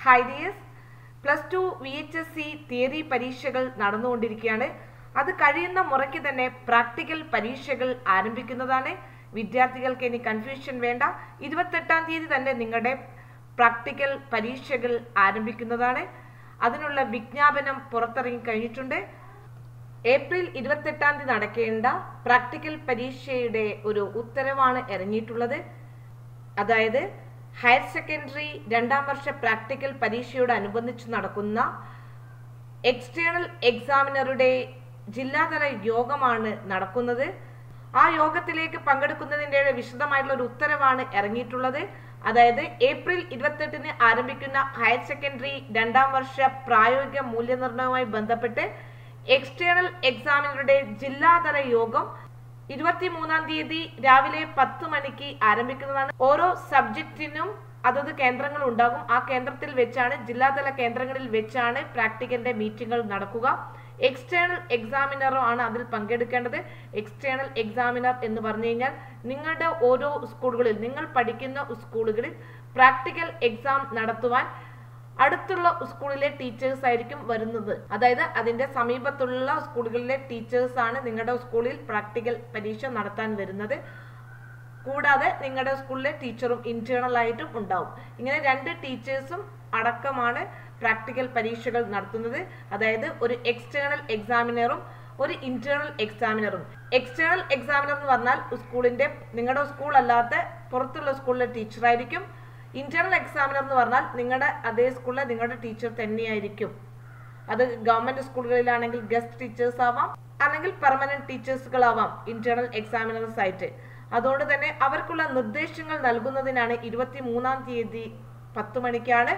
ഹൈഡിയസ് plus two V H S C theory പരീക്ഷകൾ നടന്നുകൊണ്ടിരിക്കുകയാണ് അത് കഴിയുന്ന മുറയ്ക്ക് തന്നെ പ്രാക്ടിക്കൽ പരീക്ഷകൾ ആരംഭിക്കുന്നതാണ് വിദ്യാർത്ഥികൾക്ക് ഇനി കൺഫ്യൂഷൻ വേണ്ട ഇരുപത്തെട്ടാം തീയതി തന്നെ നിങ്ങളുടെ പ്രാക്ടിക്കൽ പരീക്ഷകൾ ആരംഭിക്കുന്നതാണ് അതിനുള്ള വിജ്ഞാപനം പുറത്തിറങ്ങി കഴിഞ്ഞിട്ടുണ്ട് ഏപ്രിൽ ഇരുപത്തെട്ടാം തീയതി നടക്കേണ്ട പ്രാക്ടിക്കൽ പരീക്ഷയുടെ ഒരു ഉത്തരവാണ് ഇറങ്ങിയിട്ടുള്ളത് അതായത് ഹയർ സെക്കൻഡറി രണ്ടാം വർഷ പ്രാക്ടിക്കൽ പരീക്ഷയോടനുബന്ധിച്ച് നടക്കുന്ന എക്സ്റ്റേണൽ എക്സാമിനറുടെ ജില്ലാതല യോഗമാണ് നടക്കുന്നത് ആ യോഗത്തിലേക്ക് പങ്കെടുക്കുന്നതിൻ്റെ വിശദമായിട്ടുള്ള ഒരു ഉത്തരവാണ് ഇറങ്ങിയിട്ടുള്ളത് അതായത് ഏപ്രിൽ ഇരുപത്തെട്ടിന് ആരംഭിക്കുന്ന ഹയർ സെക്കൻഡറി രണ്ടാം വർഷ പ്രായോഗിക മൂല്യനിർണ്ണയവുമായി ബന്ധപ്പെട്ട് എക്സ്റ്റേണൽ എക്സാമിനറുടെ ജില്ലാതല യോഗം ഇരുപത്തിമൂന്നാം തീയതി രാവിലെ പത്ത് മണിക്ക് ആരംഭിക്കുന്നതാണ് ഓരോ സബ്ജക്റ്റിനും അതത് കേന്ദ്രങ്ങൾ ഉണ്ടാകും ആ കേന്ദ്രത്തിൽ വെച്ചാണ് ജില്ലാതല കേന്ദ്രങ്ങളിൽ വെച്ചാണ് പ്രാക്ടിക്കലിന്റെ മീറ്റിംഗുകൾ നടക്കുക എക്സ്റ്റേണൽ എക്സാമിനറും ആണ് അതിൽ പങ്കെടുക്കേണ്ടത് എക്സ്റ്റേണൽ എക്സാമിനർ എന്ന് പറഞ്ഞു കഴിഞ്ഞാൽ നിങ്ങളുടെ ഓരോ സ്കൂളുകളിൽ നിങ്ങൾ പഠിക്കുന്ന സ്കൂളുകളിൽ പ്രാക്ടിക്കൽ എക്സാം നടത്തുവാൻ അടുത്തുള്ള സ്കൂളിലെ ടീച്ചേഴ്സ് ആയിരിക്കും വരുന്നത് അതായത് അതിന്റെ സമീപത്തുള്ള സ്കൂളുകളിലെ ടീച്ചേഴ്സ് ആണ് നിങ്ങളുടെ സ്കൂളിൽ പ്രാക്ടിക്കൽ പരീക്ഷ നടത്താൻ വരുന്നത് കൂടാതെ നിങ്ങളുടെ സ്കൂളിലെ ടീച്ചറും ഇന്റേണൽ ആയിട്ടും ഉണ്ടാവും ഇങ്ങനെ രണ്ട് ടീച്ചേഴ്സും അടക്കമാണ് പ്രാക്ടിക്കൽ പരീക്ഷകൾ നടത്തുന്നത് അതായത് ഒരു എക്സ്റ്റേണൽ എക്സാമിനറും ഒരു ഇന്റേണൽ എക്സാമിനറും എക്സ്റ്റേണൽ എക്സാമിനർ എന്ന് പറഞ്ഞാൽ സ്കൂളിന്റെ നിങ്ങളുടെ സ്കൂൾ അല്ലാത്ത പുറത്തുള്ള സ്കൂളിലെ ടീച്ചറായിരിക്കും ഇന്റേണൽ എക്സാമിനർ എന്ന് പറഞ്ഞാൽ നിങ്ങളുടെ അതേ സ്കൂളിലെ നിങ്ങളുടെ ടീച്ചർ തന്നെയായിരിക്കും അത് ഗവൺമെന്റ് സ്കൂളുകളിലാണെങ്കിൽ ഗസ്റ്റ് ടീച്ചേഴ്സ് ആവാം അല്ലെങ്കിൽ പെർമനന്റ് ടീച്ചേഴ്സുകളാവാം ഇന്റേണൽ എക്സാമിനേഴ്സ് ആയിട്ട് അതുകൊണ്ട് തന്നെ അവർക്കുള്ള നിർദ്ദേശങ്ങൾ നൽകുന്നതിനാണ് ഇരുപത്തി മൂന്നാം തീയതി പത്ത് മണിക്കാണ്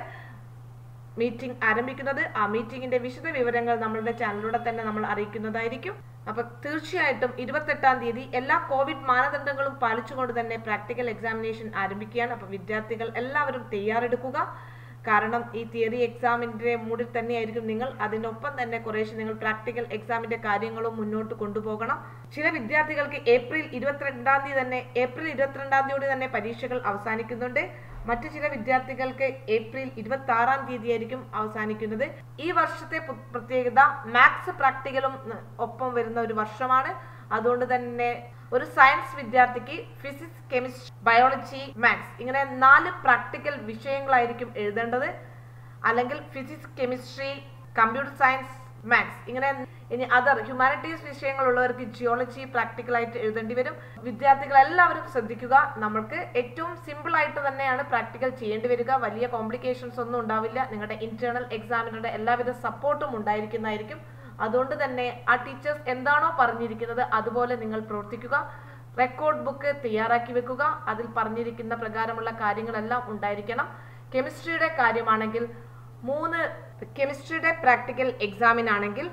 മീറ്റിംഗ് ആരംഭിക്കുന്നത് ആ മീറ്റിംഗിന്റെ വിശദ വിവരങ്ങൾ നമ്മളുടെ ചാനലിലൂടെ തന്നെ നമ്മൾ അറിയിക്കുന്നതായിരിക്കും അപ്പൊ തീർച്ചയായിട്ടും ഇരുപത്തെട്ടാം തീയതി എല്ലാ കോവിഡ് മാനദണ്ഡങ്ങളും പാലിച്ചുകൊണ്ട് തന്നെ പ്രാക്ടിക്കൽ എക്സാമിനേഷൻ ആരംഭിക്കുകയാണ് അപ്പൊ വിദ്യാർത്ഥികൾ എല്ലാവരും തയ്യാറെടുക്കുക കാരണം ഈ തിയറി എക്സാമിന്റെ മൂഡിൽ തന്നെയായിരിക്കും നിങ്ങൾ അതിനൊപ്പം തന്നെ കുറേശ്ശെ നിങ്ങൾ പ്രാക്ടിക്കൽ എക്സാമിന്റെ കാര്യങ്ങളും മുന്നോട്ട് കൊണ്ടുപോകണം ചില വിദ്യാർത്ഥികൾക്ക് ഏപ്രിൽ ഇരുപത്തിരണ്ടാം തീയതി തന്നെ ഏപ്രിൽ ഇരുപത്തിരണ്ടാം തീയതി തന്നെ പരീക്ഷകൾ അവസാനിക്കുന്നുണ്ട് മറ്റു ചില വിദ്യാർത്ഥികൾക്ക് ഏപ്രിൽ ഇരുപത്തി ആറാം തീയതി ആയിരിക്കും അവസാനിക്കുന്നത് ഈ വർഷത്തെ പു- പ്രത്യേകത മാത്സ് പ്രാക്ടിക്കലും ഉം, ഒപ്പം വരുന്ന ഒരു വർഷമാണ് അതുകൊണ്ട് തന്നെ ഒരു സയൻസ് വിദ്യാർത്ഥിക്ക് ഫിസിക്സ് കെമിസ്ട്രി ബയോളജി മാത്സ് ഇങ്ങനെ നാല് പ്രാക്ടിക്കൽ വിഷയങ്ങളായിരിക്കും എഴുതേണ്ടത് അല്ലെങ്കിൽ physics chemistry computer science maths ഇങ്ങനെ ഇനി അതർ ഹ്യൂമാനിറ്റീസ് വിഷയങ്ങളുള്ളവർക്ക് ജിയോളജി പ്രാക്ടിക്കൽ ആയിട്ട് എഴുതേണ്ടി വരും വിദ്യാർത്ഥികൾ എല്ലാവരും ശ്രദ്ധിക്കുക നമ്മൾക്ക് ഏറ്റവും സിമ്പിൾ ആയിട്ട് തന്നെയാണ് പ്രാക്ടിക്കൽ ചെയ്യേണ്ടി വരിക വലിയ കോംപ്ലിക്കേഷൻസ് ഒന്നും ഉണ്ടാവില്ല നിങ്ങളുടെ ഇന്റേണൽ എക്സാമിനുടെ എല്ലാവിധ സപ്പോർട്ടും ഉണ്ടായിരിക്കുന്നതായിരിക്കും അതുകൊണ്ട് തന്നെ ആ ടീച്ചേഴ്സ് എന്താണോ പറഞ്ഞിരിക്കുന്നത് അതുപോലെ നിങ്ങൾ പ്രവർത്തിക്കുക റെക്കോർഡ് ബുക്ക് തയ്യാറാക്കി വെക്കുക അതിൽ പറഞ്ഞിരിക്കുന്ന പ്രകാരമുള്ള കാര്യങ്ങളെല്ലാം ഉണ്ടായിരിക്കണം കെമിസ്ട്രിയുടെ കാര്യമാണെങ്കിൽ മൂന്ന് കെമിസ്ട്രിയുടെ പ്രാക്ടിക്കൽ എക്സാമിനാണെങ്കിൽ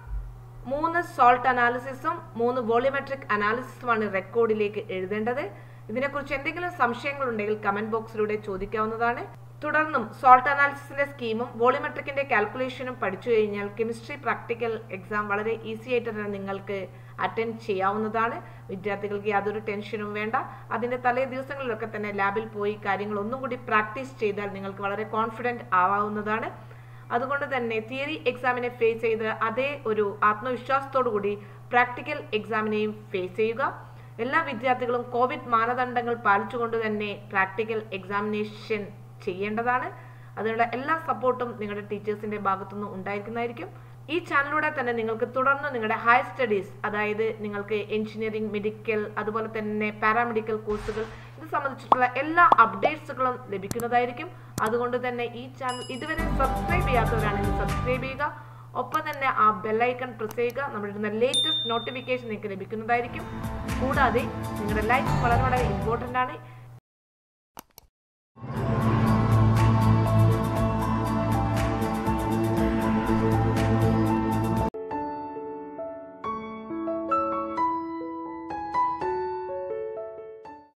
മൂന്ന് സോൾട്ട് അനാലിസിസും മൂന്ന് വോളിമെട്രിക് അനാലിസിസുമാണ് റെക്കോർഡിലേക്ക് എഴുതേണ്ടത് ഇതിനെക്കുറിച്ച് എന്തെങ്കിലും സംശയങ്ങളുണ്ടെങ്കിൽ കമന്റ് ബോക്സിലൂടെ ചോദിക്കാവുന്നതാണ് തുടർന്നും സോൾട്ട് അനാലിസിസിന്റെ സ്കീമും വോളിമെട്രിക്കിന്റെ കാൽക്കുലേഷനും പഠിച്ചു കഴിഞ്ഞാൽ കെമിസ്ട്രി പ്രാക്ടിക്കൽ എക്സാം വളരെ ഈസി ആയിട്ട് തന്നെ നിങ്ങൾക്ക് അറ്റൻഡ് ചെയ്യാവുന്നതാണ് വിദ്യാർത്ഥികൾക്ക് യാതൊരു ടെൻഷനും വേണ്ട അതിന്റെ തലേ ദിവസങ്ങളിലൊക്കെ തന്നെ ലാബിൽ പോയി കാര്യങ്ങൾ ഒന്നും കൂടി പ്രാക്ടീസ് ചെയ്താൽ നിങ്ങൾക്ക് വളരെ കോൺഫിഡന്റ് ആവാവുന്നതാണ് അതുകൊണ്ട് തന്നെ തിയറി എക്സാമിനെ ഫേസ് ചെയ്ത് അതേ ഒരു ആത്മവിശ്വാസത്തോടു കൂടി പ്രാക്ടിക്കൽ എക്സാമിനെയും ഫേസ് ചെയ്യുക എല്ലാ വിദ്യാർത്ഥികളും കോവിഡ് മാനദണ്ഡങ്ങൾ പാലിച്ചുകൊണ്ട് തന്നെ പ്രാക്ടിക്കൽ എക്സാമിനേഷൻ ചെയ്യേണ്ടതാണ് അതിനുള്ള എല്ലാ സപ്പോർട്ടും നിങ്ങളുടെ ടീച്ചേഴ്സിന്റെ ഭാഗത്തുനിന്ന് ഉണ്ടായിരിക്കുന്നതായിരിക്കും ഈ ചാനലിലൂടെ തന്നെ നിങ്ങൾക്ക് തുടർന്ന് നിങ്ങളുടെ ഹയർ സ്റ്റഡീസ് അതായത് നിങ്ങൾക്ക് എഞ്ചിനീയറിംഗ് മെഡിക്കൽ അതുപോലെ തന്നെ പാരാമെഡിക്കൽ കോഴ്സുകൾ ഇത് സംബന്ധിച്ചിട്ടുള്ള എല്ലാ അപ്ഡേറ്റ്സുകളും ലഭിക്കുന്നതായിരിക്കും അതുകൊണ്ട് തന്നെ ഈ ചാനൽ ഇതുവരെ സബ്സ്ക്രൈബ് ചെയ്യാത്തവരാണെങ്കിൽ സബ്സ്ക്രൈബ് ചെയ്യുക ഒപ്പം തന്നെ ആ ബെല്ലൈക്കൺ പ്രസ് ചെയ്യുക നമ്മളിടുന്ന ലേറ്റസ്റ്റ് നോട്ടിഫിക്കേഷൻ നിങ്ങൾക്ക് ലഭിക്കുന്നതായിരിക്കും കൂടാതെ നിങ്ങളുടെ ലൈക്ക് വളരെ വളരെ ഇമ്പോർട്ടൻ്റ് ആണ്